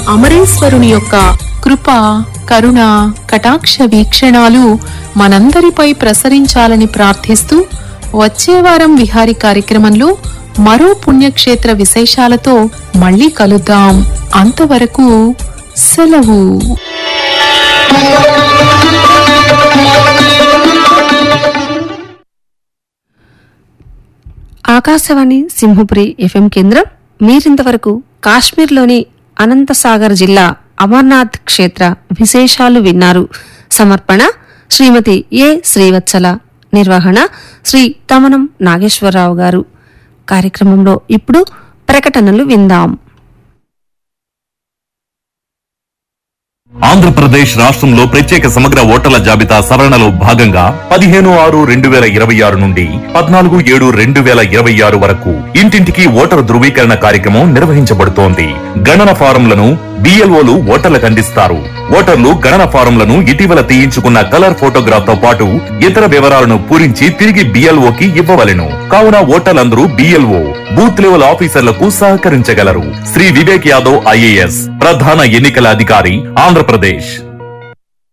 అమరేశ్వరుని యొక్క కృప కరుణ కటాక్ష వీక్షణాలు మనందరిపై ప్రసరించాలని ప్రార్థిస్తూ వచ్చే వారం విహారీ కార్యక్రమంలో మరో పుణ్యక్షేత్ర విశేషాలతో మళ్ళీ కలుద్దాం అంతవరకు సెలవు ఆకాశవాణి సింహపురి ఎఫ్ఎం కేంద్రం మీరింతవరకు కాశ్మీర్లోని అనంతసాగర్ జిల్లా అమర్నాథ్ క్షేత్ర విశేషాలు విన్నారు సమర్పణ శ్రీమతి ఏ శ్రీవత్సల నిర్వహణ శ్రీ తమనం నాగేశ్వరరావు గారు కార్యక్రమంలో ఇప్పుడు ప్రకటనలు విందాం ఆంధ్రప్రదేశ్ రాష్ట్రంలో ప్రత్యేక సమగ్ర ఓటర్ల జాబితా సవరణలో భాగంగా పదిహేను ఆరు రెండు వేల ఇరవై ఆరు నుండి పద్నాలుగు ఏడు రెండు వేల ఇరవై ఆరు వరకు ఇంటింటికి ఓటరు ధృవీకరణ కార్యక్రమం నిర్వహించబడుతోంది గణన ఫారంలను బిఎల్ఓలు ఓటర్లకు అందిస్తారు ఓటర్లు గణన ఫారంలను ఇటీవల తీయించుకున్న కలర్ ఫోటోగ్రాఫ్ తో పాటు ఇతర వివరాలను పూరించి తిరిగి బిఎల్ఓకి ఇవ్వవలెను కావున ఓటర్లందరూ బిఎల్ఓ బూత్ లెవెల్ ఆఫీసర్లకు సహకరించగలరు శ్రీ వివేక్ యాదవ్ ఐఏఎస్ ప్రధాన ఎన్నికల అధికారి ఆంధ్రప్రదేశ్